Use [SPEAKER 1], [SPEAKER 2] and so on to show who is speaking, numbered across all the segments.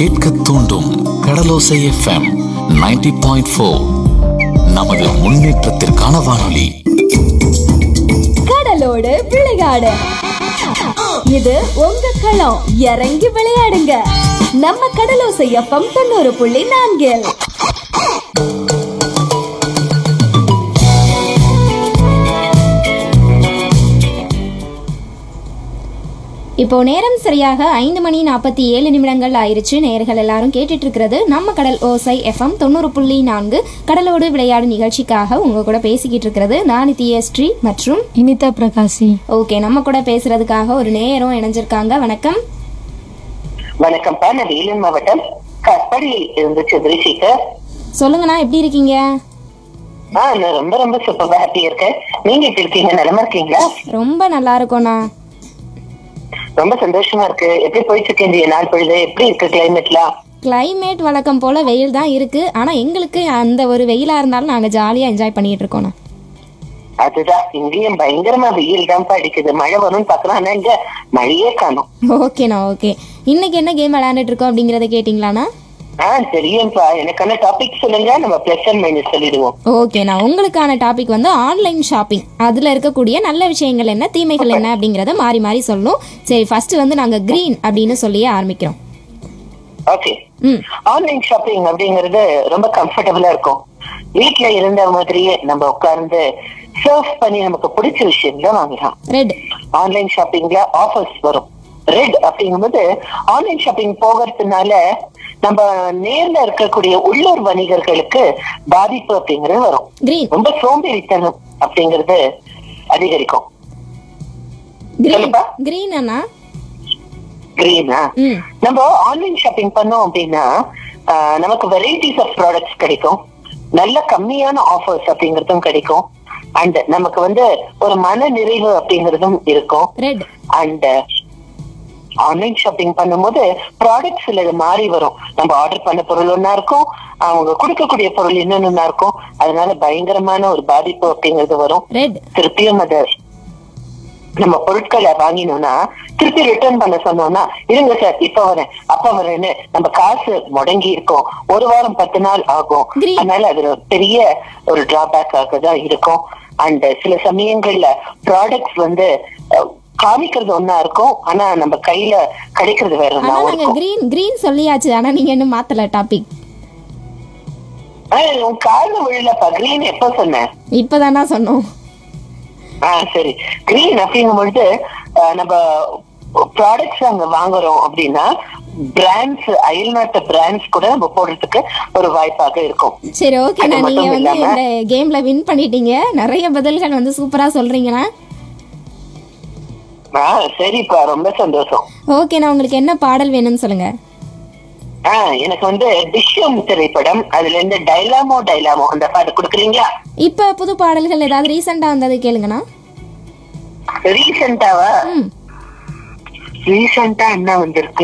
[SPEAKER 1] கேட்க தூண்டும் கடலோசை FM 90.4 point four நமது முன்னேற்றத்திற்கான வானொலி
[SPEAKER 2] கடலோடு விளையாடு இது உங்க களம் இறங்கி விளையாடுங்க நம்ம கடலோசை எஃப்எம் தொண்ணூறு புள்ளி நான்கில்
[SPEAKER 3] இப்போ நேரம் சரியாக ஐந்து மணி நாற்பத்தி ஏழு நிமிடங்கள் ஆயிருச்சு நேர்கள் எல்லாரும் கேட்டுட்டு இருக்கிறது நம்ம கடல் ஓசை எஃப்எம் தொண்ணூறு புள்ளி நான்கு கடலோடு விளையாடு நிகழ்ச்சிக்காக உங்க கூட பேசிக்கிட்டு இருக்கிறது நான் நித்யஸ்ரீ மற்றும்
[SPEAKER 4] இனிதா பிரகாசி
[SPEAKER 3] ஓகே நம்ம கூட பேசுறதுக்காக ஒரு நேரம் இணைஞ்சிருக்காங்க வணக்கம்
[SPEAKER 5] வணக்கம்ப்பா நான் வேலூர் மாவட்டம் கற்படியில் இருந்து சந்திரசேகர்
[SPEAKER 3] சொல்லுங்கண்ணா எப்படி இருக்கீங்க
[SPEAKER 5] ஆ நான் ரொம்ப ரொம்ப சூப்பரா ஹாப்பியா இருக்கேன் நீங்க எப்படி இருக்கீங்க நலமா இருக்கீங்களா
[SPEAKER 3] ரொம்ப நல்லா இருக்கோண்ணா
[SPEAKER 5] ரொம்ப சந்தோஷமா இருக்கு எப்படி போயிட்டு இருக்கு இந்த நாள் பொழுது எப்படி இருக்கு கிளைமேட்லாம்
[SPEAKER 3] கிளைமேட் வழக்கம் போல வெயில் தான் இருக்கு ஆனா எங்களுக்கு அந்த ஒரு வெயிலா இருந்தாலும் நாங்க ஜாலியா என்ஜாய் பண்ணிட்டு இருக்கோண்ணா
[SPEAKER 5] அதுதான் இங்கேயும் பயங்கரமா வெயில் தான்ப்பா அடிக்குது மழை வரும்னு பாக்கலாம் ஆனா இங்க மழையே காணும்
[SPEAKER 3] ஓகேண்ணா ஓகே இன்னைக்கு என்ன கேம் விளையாண்டுட்டு இருக்கோம் அப்படிங்கறத கேட்டிங்களாண்ணா
[SPEAKER 5] ஆ தெரியும்ப்பா எனக்கான டாபிக் சொல்லுங்க நம்ம பிளஸ் அண்ட் மைனஸ் சொல்லிடுவோம்
[SPEAKER 3] ஓகேண்ணா உங்களுக்கான டாபிக் வந்து ஆன்லைன் ஷாப்பிங் அதில் இருக்கக்கூடிய நல்ல விஷயங்கள் என்ன தீமைகள் என்ன அப்படிங்கிறத மாறி மாறி சொல்லணும் சரி ஃபர்ஸ்ட் வந்து நாங்கள் க்ரீன் அப்படின்னு சொல்லியே ஆரம்பிக்கிறோம்
[SPEAKER 5] ஓகே
[SPEAKER 3] ம்
[SPEAKER 5] ஆன்லைன் ஷாப்பிங் அப்படிங்கறது ரொம்ப கம்ஃபர்டபுளா இருக்கும் வீட்ல இருந்த மாதிரியே நம்ம உட்கார்ந்து சர்ஃப் பண்ணி நமக்கு பிடிச்ச விஷயங்களை வாங்கலாம்
[SPEAKER 3] ரெட்
[SPEAKER 5] ஆன்லைன் ஷாப்பிங்ல ஆஃபர்ஸ் வரும் ரெட் அப்படிங்கும்போது ஆன்லைன் ஷாப்பிங் போகிறதுனால நம்ம நேர்ல இருக்கக்கூடிய உள்ளூர் வணிகர்களுக்கு பாதிப்பு அப்படிங்கிறது வரும்
[SPEAKER 3] க்ரீன்
[SPEAKER 5] ரொம்ப சோம்பேறித்தனம் அப்படிங்கிறது அதிகரிக்கும்
[SPEAKER 3] க்ரீன்
[SPEAKER 5] சொல்லுப்பா.
[SPEAKER 3] க்ரீன் அண்ணா
[SPEAKER 5] கிரீனா
[SPEAKER 3] ம்
[SPEAKER 5] நம்ம ஆன்லைன் ஷாப்பிங் பண்ணோம் அப்படின்னா ஆஹ், நமக்கு வெரைட்டிஸ் ஆஃப் ப்ராடக்ட்ஸ் கிடைக்கும் நல்ல கம்மியான ஆஃபர்ஸ் அப்படிங்கறதும் கிடைக்கும் அண்ட் நமக்கு வந்து ஒரு மன நிறைவு அப்படிங்கறதும் இருக்கும்
[SPEAKER 3] ரெட்
[SPEAKER 5] அண்ட் ஆன்லைன் ஷாப்பிங் பண்ணும்போது ப்ராடக்ட்ஸ் சிலது மாறி வரும் நம்ம ஆர்டர் பண்ண பொருள் ஒன்னா இருக்கும் அவங்க கொடுக்கக்கூடிய பொருள் இன்னொன்னு இருக்கும் அதனால பயங்கரமான ஒரு பாதிப்பு அப்படிங்கிறது வரும்
[SPEAKER 3] ரெட்
[SPEAKER 5] திருப்பியும் அதை நம்ம பொருட்களை வாங்கினோம்னா திருப்பி ரிட்டர்ன் பண்ண சொன்னோம்னா இருங்க சார் இப்ப வரேன் அப்ப வரேன்னு நம்ம காசு முடங்கி இருக்கோம் ஒரு வாரம் பத்து நாள் ஆகும்
[SPEAKER 3] Green.
[SPEAKER 5] அதனால அது ஒரு பெரிய ஒரு டிராபேக் ஆக தான் இருக்கும் அண்ட் சில சமயங்கள்ல ப்ராடக்ட்ஸ் வந்து அஹ், காமிக்கிறது ஒன்னா இருக்கும் ஆனா நம்ம கையில கிடைக்கிறது வேற
[SPEAKER 3] ஆனா
[SPEAKER 5] ஒன்னாவும்
[SPEAKER 3] நாங்க
[SPEAKER 5] இருக்கும்
[SPEAKER 3] க்ரீன் க்ரீன் சொல்லியாச்சு ஆனா நீங்க இன்னும் மாத்தல டாபிக்
[SPEAKER 5] ஆனா, உன் கால விழலப்பா கிரீன் எப்ப சொன்னேன்
[SPEAKER 3] இப்பதானா சொன்னோம்
[SPEAKER 5] ஆ சரி கிரீன் அப்படிங்கும் பொழுது அஹ், நம்ம ப்ராடக்ட்ஸ் அங்க வாங்குறோம் அப்படின்னா பிராண்ட்ஸ் அயல்நாட்டு பிராண்ட்ஸ் கூட நம்ம போடுறதுக்கு ஒரு வாய்ப்பாக இருக்கும்
[SPEAKER 3] சரி ஓகேண்ணா
[SPEAKER 5] அது
[SPEAKER 3] நீங்க
[SPEAKER 5] மட்டும்
[SPEAKER 3] வந்து
[SPEAKER 5] இல்லாம-
[SPEAKER 3] இந்த கேம்ல வின் பண்ணிட்டீங்க நிறைய பதில்கள் வந்து சூப்பரா சொல்றீங்கண்ணா
[SPEAKER 5] ஆ சரிப்பா ரொம்ப சந்தோஷம்
[SPEAKER 3] ஓகேண்ணா உங்களுக்கு என்ன பாடல் வேணும்னு சொல்லுங்க
[SPEAKER 5] ஆ எனக்கு வந்து டிஷ்யம் திரைப்படம் அதுல இருந்து டைலாமோ டைலாமோ அந்த பாட்டு கொடுக்குறீங்களா
[SPEAKER 3] இப்ப புது பாடல்கள் ஏதாவது ரீசெண்டா வந்தது கேளுங்கண்ணா
[SPEAKER 5] ரீசெண்டாவா
[SPEAKER 3] ம்
[SPEAKER 5] ரீசெண்டா என்ன வந்திருக்கு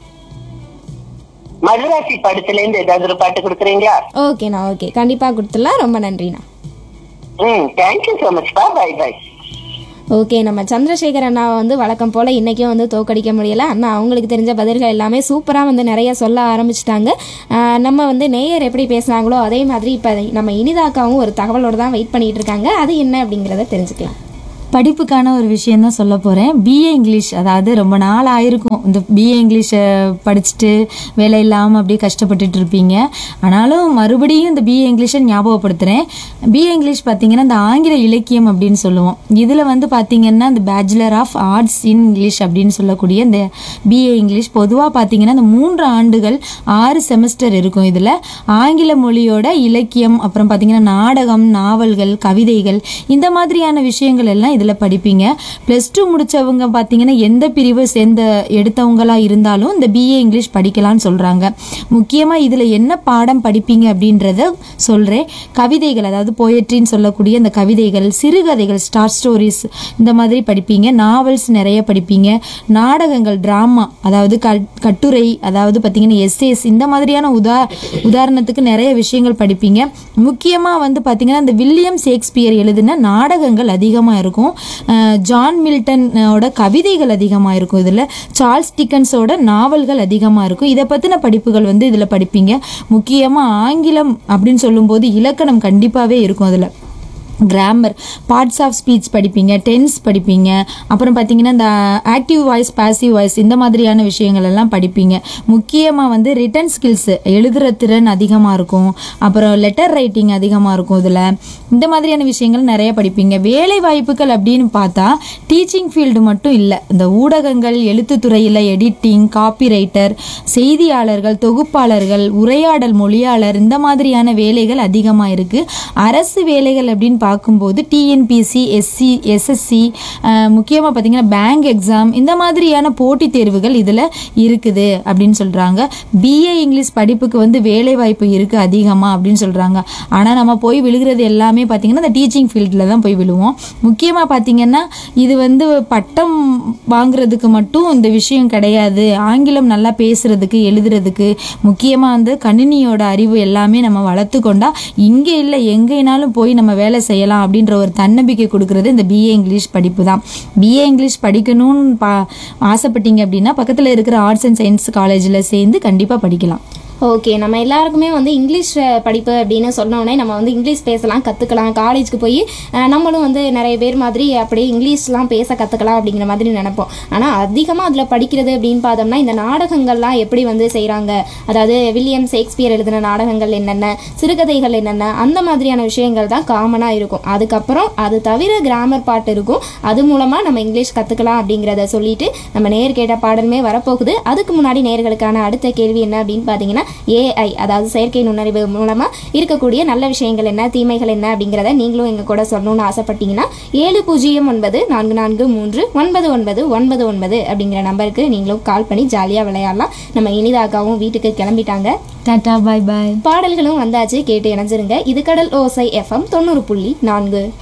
[SPEAKER 5] மதுராசி படத்துல இருந்து ஏதாவது ஒரு பாட்டு கொடுக்குறீங்களா
[SPEAKER 3] ஓகேண்ணா ஓகே கண்டிப்பா கொடுத்துடலாம் ரொம்ப நன்றிண்ணா
[SPEAKER 5] ம் தேங்க்யூ ஸோ மச் பா பை பை
[SPEAKER 3] ஓகே நம்ம சந்திரசேகர் அண்ணா வந்து வழக்கம் போல் இன்றைக்கும் வந்து தோக்கடிக்க முடியல அண்ணா அவங்களுக்கு தெரிஞ்ச பதில்கள் எல்லாமே சூப்பராக வந்து நிறைய சொல்ல ஆரம்பிச்சிட்டாங்க ஆஹ் நம்ம வந்து நேயர் எப்படி பேசுனாங்களோ அதே மாதிரி இப்போ நம்ம இனிதாக்காவும் ஒரு தகவலோட தான் வெயிட் பண்ணிட்டு இருக்காங்க அது என்ன அப்படிங்கிறத தெரிஞ்சுக்கலாம்
[SPEAKER 4] படிப்புக்கான ஒரு விஷயம் தான் சொல்ல போகிறேன் பிஏ இங்கிலீஷ் அதாவது ரொம்ப நாள் ஆயிருக்கும் இந்த பிஏ இங்கிலீஷை படிச்சுட்டு வேலை இல்லாமல் அப்படியே கஷ்டப்பட்டுட்டு இருப்பீங்க ஆனாலும் மறுபடியும் இந்த பிஏ இங்கிலீஷை ஞாபகப்படுத்துகிறேன் பிஏ இங்கிலீஷ் பார்த்தீங்கன்னா இந்த ஆங்கில இலக்கியம் அப்படின்னு சொல்லுவோம் இதில் வந்து பார்த்தீங்கன்னா இந்த bachelor of arts in English அப்படின்னு சொல்லக்கூடிய இந்த பிஏ இங்கிலீஷ் பொதுவாக பார்த்தீங்கன்னா இந்த மூன்று ஆண்டுகள் ஆறு செமஸ்டர் இருக்கும் இதில் ஆங்கில மொழியோட இலக்கியம் அப்புறம் பார்த்தீங்கன்னா நாடகம் நாவல்கள் கவிதைகள் இந்த மாதிரியான விஷயங்கள் எல்லாம் இதில் படிப்பீங்க ப்ளஸ் டூ முடிச்சவங்க பார்த்தீங்கன்னா எந்த பிரிவை சேர்ந்த எடுத்தவங்களா இருந்தாலும் இந்த பிஏ இங்கிலீஷ் படிக்கலாம்னு சொல்கிறாங்க முக்கியமாக இதில் என்ன பாடம் படிப்பீங்க அப்படின்றத சொல்கிறேன் கவிதைகள் அதாவது போயட்ரின்னு சொல்லக்கூடிய இந்த கவிதைகள் சிறுகதைகள் ஸ்டார் ஸ்டோரிஸ் இந்த மாதிரி படிப்பீங்க நாவல்ஸ் நிறைய படிப்பீங்க நாடகங்கள் ட்ராமா அதாவது கட் கட்டுரை அதாவது பார்த்தீங்கன்னா எஸ்ஏஸ் இந்த மாதிரியான உதா உதாரணத்துக்கு நிறைய விஷயங்கள் படிப்பீங்க முக்கியமாக வந்து பார்த்தீங்கன்னா இந்த வில்லியம் ஷேக்ஸ்பியர் எழுதின நாடகங்கள் அதிகமாக இருக்கும் இருக்கும் அஹ் ஜான் மில்டனோட கவிதைகள் அதிகமாக இருக்கும் இதில் சார்ல்ஸ் டிக்கன்ஸோட நாவல்கள் அதிகமாக இருக்கும் இதை பற்றின படிப்புகள் வந்து இதில் படிப்பீங்க முக்கியமாக ஆங்கிலம் அப்படின்னு சொல்லும்போது இலக்கணம் கண்டிப்பாகவே இருக்கும் அதில் கிராமர் பார்ட்ஸ் ஆஃப் ஸ்பீச் படிப்பீங்க டென்ஸ் படிப்பீங்க அப்புறம் பார்த்தீங்கன்னா இந்த ஆக்டிவ் வாய்ஸ் பாசிவ் வாய்ஸ் இந்த மாதிரியான விஷயங்கள் எல்லாம் படிப்பீங்க முக்கியமாக வந்து ரிட்டன் ஸ்கில்ஸ் எழுதுகிற திறன் அதிகமாக இருக்கும் அப்புறம் லெட்டர் ரைட்டிங் அதிகமாக இருக்கும் இதில் இந்த மாதிரியான விஷயங்கள் நிறைய படிப்பீங்க வேலை வாய்ப்புகள் அப்படின்னு பார்த்தா டீச்சிங் ஃபீல்டு மட்டும் இல்லை இந்த ஊடகங்கள் எழுத்துத்துறையில் எடிட்டிங் காப்பி ரைட்டர் செய்தியாளர்கள் தொகுப்பாளர்கள் உரையாடல் மொழியாளர் இந்த மாதிரியான வேலைகள் அதிகமாக இருக்குது அரசு வேலைகள் அப்படின்னு பார்க்கும்போது டிஎன்பிசி எஸ்சி எஸ்எஸ்சி முக்கியமாக பார்த்தீங்கன்னா பேங்க் எக்ஸாம் இந்த மாதிரியான போட்டித் தேர்வுகள் இதில் இருக்குது அப்படின்னு சொல்கிறாங்க பிஏ இங்கிலீஷ் படிப்புக்கு வந்து வேலை வாய்ப்பு இருக்குது அதிகமாக அப்படின்னு சொல்கிறாங்க ஆனால் நம்ம போய் விழுகிறது எல்லாமே பார்த்தீங்கன்னா இந்த டீச்சிங் ஃபீல்டில் தான் போய் விழுவோம் முக்கியமாக பார்த்தீங்கன்னா இது வந்து பட்டம் வாங்குறதுக்கு மட்டும் இந்த விஷயம் கிடையாது ஆங்கிலம் நல்லா பேசுறதுக்கு எழுதுறதுக்கு முக்கியமாக வந்து கணினியோட அறிவு எல்லாமே நம்ம வளர்த்து கொண்டா இங்கே இல்லை எங்கேனாலும் போய் நம்ம வேலை செய்யலாம் அப்படின்ற ஒரு தன்னம்பிக்கை கொடுக்கறது இந்த பிஏ இங்கிலீஷ் படிப்பு தான் பிஏ இங்கிலீஷ் படிக்கணும்னு பா ஆசைப்பட்டீங்க அப்படின்னா பக்கத்தில் இருக்கிற ஆர்ட்ஸ் அண்ட் சயின்ஸ் காலேஜில் சேர்ந்து கண்டிப்பாக படிக்கலாம்
[SPEAKER 3] ஓகே நம்ம எல்லாருக்குமே வந்து இங்கிலீஷ் அஹ், படிப்பு அப்படின்னு சொன்னோடனே நம்ம வந்து இங்கிலீஷ் பேசலாம் கற்றுக்கலாம் காலேஜுக்கு போய் அஹ், நம்மளும் வந்து நிறைய பேர் மாதிரி அப்படியே இங்கிலீஷ்லாம் பேச கற்றுக்கலாம் அப்படிங்கிற மாதிரி நினைப்போம் ஆனால் அதிகமாக அதில் படிக்கிறது அப்படின்னு பார்த்தோம்னா இந்த நாடகங்கள்லாம் எப்படி வந்து செய்கிறாங்க அதாவது வில்லியம் ஷேக்ஸ்பியர் எழுதின நாடகங்கள் என்னென்ன சிறுகதைகள் என்னென்ன அந்த மாதிரியான விஷயங்கள் தான் காமனாக இருக்கும் அதுக்கப்புறம் அது தவிர கிராமர் பாட்டு இருக்கும் அது மூலமாக நம்ம இங்கிலீஷ் கற்றுக்கலாம் அப்படிங்கிறத சொல்லிட்டு நம்ம நேர் கேட்ட பாடலுமே வரப்போகுது அதுக்கு முன்னாடி நேர்களுக்கான அடுத்த கேள்வி என்ன அப்படின்னு பார்த்தீங்கன்னா ஏஐ அதாவது செயற்கை நுண்ணறிவு மூலமாக இருக்கக்கூடிய நல்ல விஷயங்கள் என்ன தீமைகள் என்ன அப்படிங்கிறத நீங்களும் எங்கள் கூட சொல்லணும்னு ஆசைப்பட்டீங்கன்னா ஏழு பூஜ்ஜியம் ஒன்பது நான்கு நான்கு மூன்று ஒன்பது ஒன்பது ஒன்பது ஒன்பது அப்படிங்கிற நம்பருக்கு நீங்களும் கால் பண்ணி ஜாலியாக விளையாடலாம் நம்ம இனிதாக்காவும் வீட்டுக்கு கிளம்பிட்டாங்க
[SPEAKER 4] டாட்டா பாய் பாய்
[SPEAKER 3] பாடல்களும் வந்தாச்சு கேட்டு இணைஞ்சிருங்க இது கடல் ஓசை எஃப்எம் தொண்ணூறு புள்ளி நான்கு